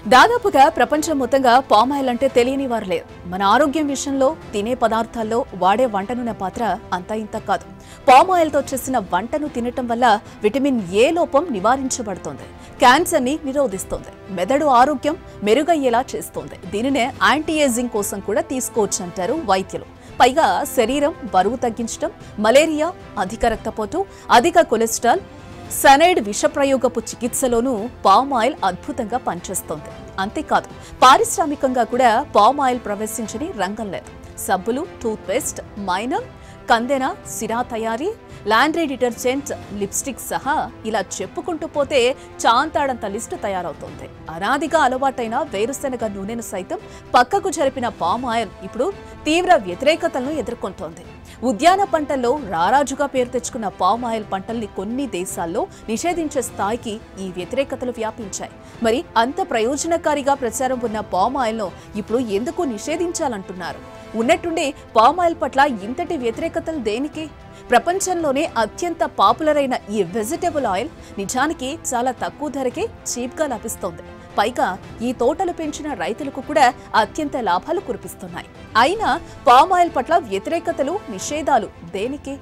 దాదాపుగా ప్రపంచం మొత్తంగా పామాయిల్ అంటే తెలియని వారు లేరు మన ఆరోగ్యం విషయంలో తినే పదార్థాల్లో వాడే వంట నూనె పాత్ర అంతా ఇంత కాదు పామాయిల్తో చేసిన వంటను తినటం వల్ల విటమిన్ ఏ లోపం నివారించబడుతోంది క్యాన్సర్ని నిరోధిస్తోంది మెదడు ఆరోగ్యం మెరుగయ్యేలా చేస్తోంది దీనినే యాంటీ ఏజింగ్ కోసం కూడా తీసుకోవచ్చు అంటారు వైద్యులు పైగా శరీరం బరువు తగ్గించడం మలేరియా అధిక రక్తపోటు అధిక కొలెస్ట్రాల్ సనైడ్ విషప్రయోగపు చికిత్సలోనూ పామ్ ఆయిల్ అద్భుతంగా పనిచేస్తోంది అంతేకాదు పారిశ్రామికంగా కూడా పామ్ ఆయిల్ ప్రవేశించని రంగం లేదు సబ్బులు టూత్ పేస్ట్ మైనం కందెన సిరా తయారీ లాండ్రీ డిటర్జెంట్ లిప్స్టిక్ సహా ఇలా చెప్పుకుంటూ పోతే చాంతాడంత లిస్టు తయారవుతోంది అనాదిగా అలవాటైన వేరుశెనగ నూనెను సైతం పక్కకు జరిపిన పామ్ ఆయిల్ ఇప్పుడు తీవ్ర వ్యతిరేకతలను ఎదుర్కొంటోంది ఉద్యాన పంటల్లో రారాజుగా పేరు తెచ్చుకున్న పామ్ ఆయిల్ పంటల్ని కొన్ని దేశాల్లో నిషేధించే స్థాయికి ఈ వ్యతిరేకతలు వ్యాపించాయి మరి అంత ప్రయోజనకారిగా ప్రచారం ఉన్న పామ్ ఆయిల్ను ఇప్పుడు ఎందుకు నిషేధించాలంటున్నారు ఉన్నట్టుండి పామ్ ఆయిల్ పట్ల ఇంతటి వ్యతిరేకతలు దేనికి ప్రపంచంలోనే అత్యంత పాపులర్ అయిన ఈ వెజిటబుల్ ఆయిల్ నిజానికి చాలా తక్కువ ధరకే చీప్గా లభిస్తోంది పైగా ఈ తోటలు పెంచిన రైతులకు కూడా అత్యంత లాభాలు కురిపిస్తున్నాయి అయినా పామ్ ఆయిల్ పట్ల వ్యతిరేకతలు నిషేధాలు దేనికి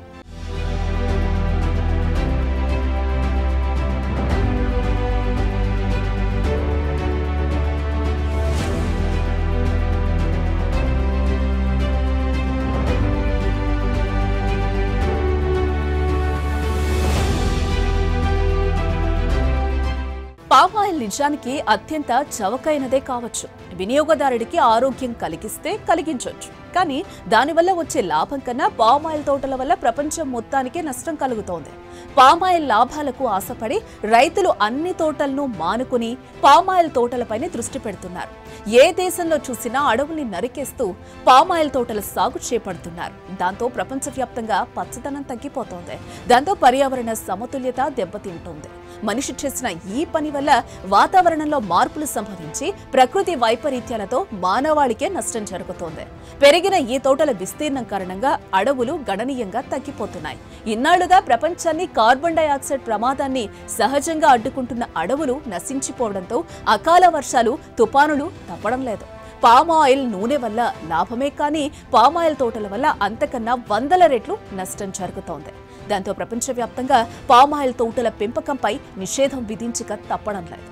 పామ్ ఆయిల్ నిజానికి అత్యంత చవకైనదే కావచ్చు వినియోగదారుడికి ఆరోగ్యం కలిగిస్తే కలిగించవచ్చు కానీ దానివల్ల వచ్చే లాభం కన్నా పామ్ ఆయిల్ తోటల వల్ల ప్రపంచం మొత్తానికే నష్టం కలుగుతోంది పామ్ ఆయిల్ లాభాలకు ఆశపడి రైతులు అన్ని తోటలను మానుకుని పామ్ ఆయిల్ తోటలపైనే దృష్టి పెడుతున్నారు ఏ దేశంలో చూసినా అడవుల్ని నరికేస్తూ పామ్ ఆయిల్ తోటల సాగు చేపడుతున్నారు దాంతో ప్రపంచవ్యాప్తంగా పచ్చదనం తగ్గిపోతోంది దాంతో పర్యావరణ సమతుల్యత దెబ్బతింటోంది మనిషి చేసిన ఈ పని వల్ల వాతావరణంలో మార్పులు సంభవించి ప్రకృతి వైపరీత్యాలతో మానవాళికే నష్టం జరుగుతోంది పెరిగిన ఈ తోటల విస్తీర్ణం కారణంగా అడవులు గణనీయంగా తగ్గిపోతున్నాయి ఇన్నాళ్లుగా ప్రపంచాన్ని కార్బన్ డయాక్సైడ్ ప్రమాదాన్ని సహజంగా అడ్డుకుంటున్న అడవులు నశించిపోవడంతో అకాల వర్షాలు తుపానులు తప్పడం లేదు పామ్ ఆయిల్ నూనె వల్ల లాభమే కానీ పామ్ ఆయిల్ తోటల వల్ల అంతకన్నా వందల రెట్లు నష్టం జరుగుతోంది దాంతో ప్రపంచవ్యాప్తంగా పామ్ ఆయిల్ తోటల పెంపకంపై నిషేధం విధించక తప్పడం లేదు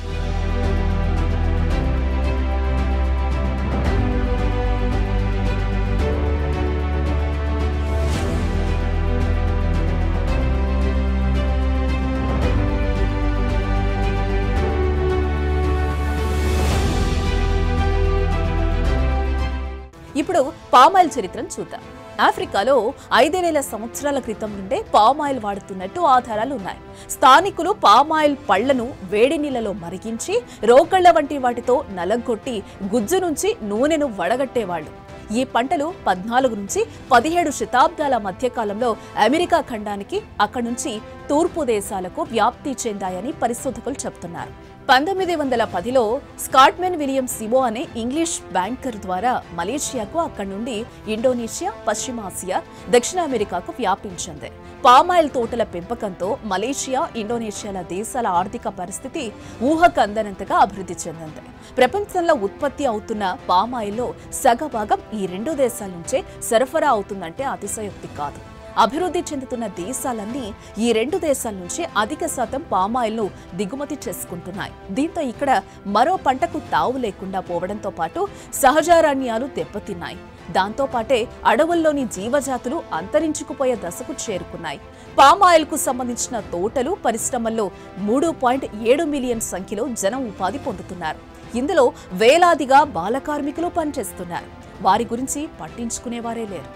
ఇప్పుడు పామాయిల్ చరిత్రను చూద్దాం ఆఫ్రికాలో ఐదేవేల సంవత్సరాల క్రితం నుండే పామాయిల్ వాడుతున్నట్టు ఆధారాలు ఉన్నాయి స్థానికులు పామాయిల్ పళ్లను వేడి నీళ్లలో మరిగించి రోకళ్ల వంటి వాటితో నలగొట్టి గుజ్జు నుంచి నూనెను వడగట్టేవాళ్ళు ఈ పంటలు పద్నాలుగు నుంచి పదిహేడు శతాబ్దాల మధ్యకాలంలో అమెరికా ఖండానికి అక్కడి నుంచి తూర్పు దేశాలకు వ్యాప్తి చెందాయని పరిశోధకులు చెబుతున్నారు పంతొమ్మిది వందల పదిలో స్కాట్మెన్ విలియం సిమో అనే ఇంగ్లీష్ బ్యాంకర్ ద్వారా మలేషియాకు అక్కడి నుండి ఇండోనేషియా పశ్చిమాసియా దక్షిణ అమెరికాకు వ్యాపించింది పామాయిల్ తోటల పెంపకంతో మలేషియా ఇండోనేషియాల దేశాల ఆర్థిక పరిస్థితి ఊహకందనంతగా అభివృద్ధి చెందింది ప్రపంచంలో ఉత్పత్తి అవుతున్న పామాయిల్లో సగభాగం ఈ రెండు దేశాల నుంచే సరఫరా అవుతుందంటే అతిశయోక్తి కాదు అభివృద్ధి చెందుతున్న దేశాలన్నీ ఈ రెండు దేశాల నుంచి అధిక శాతం పామాయిల్ను దిగుమతి చేసుకుంటున్నాయి దీంతో ఇక్కడ మరో పంటకు తావు లేకుండా పోవడంతో పాటు సహజారణ్యాలు దెబ్బతిన్నాయి దాంతో పాటే అడవుల్లోని జీవజాతులు అంతరించుకుపోయే దశకు చేరుకున్నాయి పామాయిల్ కు సంబంధించిన తోటలు పరిశ్రమల్లో మూడు పాయింట్ ఏడు మిలియన్ సంఖ్యలో జనం ఉపాధి పొందుతున్నారు ఇందులో వేలాదిగా బాల కార్మికులు పనిచేస్తున్నారు వారి గురించి పట్టించుకునేవారే లేరు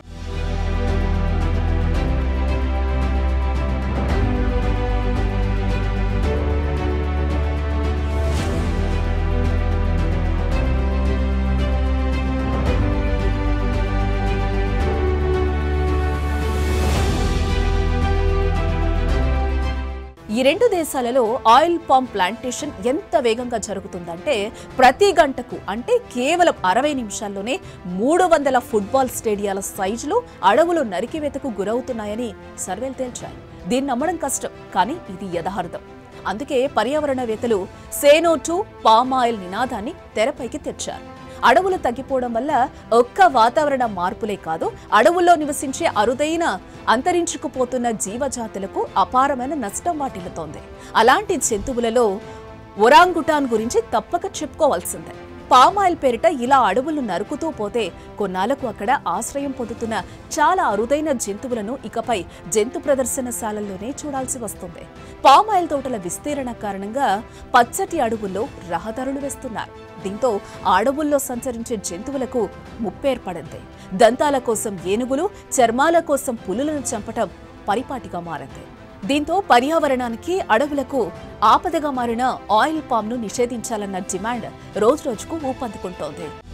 ఈ రెండు దేశాలలో ఆయిల్ పామ్ ప్లాంటేషన్ ఎంత వేగంగా జరుగుతుందంటే ప్రతి గంటకు అంటే కేవలం అరవై నిమిషాల్లోనే మూడు వందల ఫుట్బాల్ స్టేడియాల సైజులో అడవులు నరికివేతకు గురవుతున్నాయని సర్వేలు తేల్చాయి దీన్ని నమ్మడం కష్టం కానీ ఇది యథార్థం అందుకే పర్యావరణవేత్తలు సేనో టు పామ్ ఆయిల్ నినాదాన్ని తెరపైకి తెచ్చారు అడవులు తగ్గిపోవడం వల్ల ఒక్క వాతావరణ మార్పులే కాదు అడవుల్లో నివసించే అరుదైన అంతరించుకుపోతున్న జీవజాతులకు అపారమైన నష్టం వాటిల్లుతోంది అలాంటి జంతువులలో ఒరాంగుటాన్ గురించి తప్పక చెప్పుకోవాల్సిందే పామాయిల్ పేరిట ఇలా అడవులు నరుకుతూ పోతే కొన్నాళ్లకు అక్కడ ఆశ్రయం పొందుతున్న చాలా అరుదైన జంతువులను ఇకపై జంతు ప్రదర్శనశాలల్లోనే చూడాల్సి వస్తుంది పామాయిల్ తోటల విస్తీరణ కారణంగా పచ్చటి అడవుల్లో రహదారులు వేస్తున్నారు దీంతో ఆ అడవుల్లో సంచరించే జంతువులకు ముప్పేర్పడింది దంతాల కోసం ఏనుగులు చర్మాల కోసం పులులను చంపటం పరిపాటిగా మారింది దీంతో పర్యావరణానికి అడవులకు ఆపదగా మారిన ఆయిల్ పామ్ను నిషేధించాలన్న డిమాండ్ రోజురోజుకు ఊపందుకుంటోంది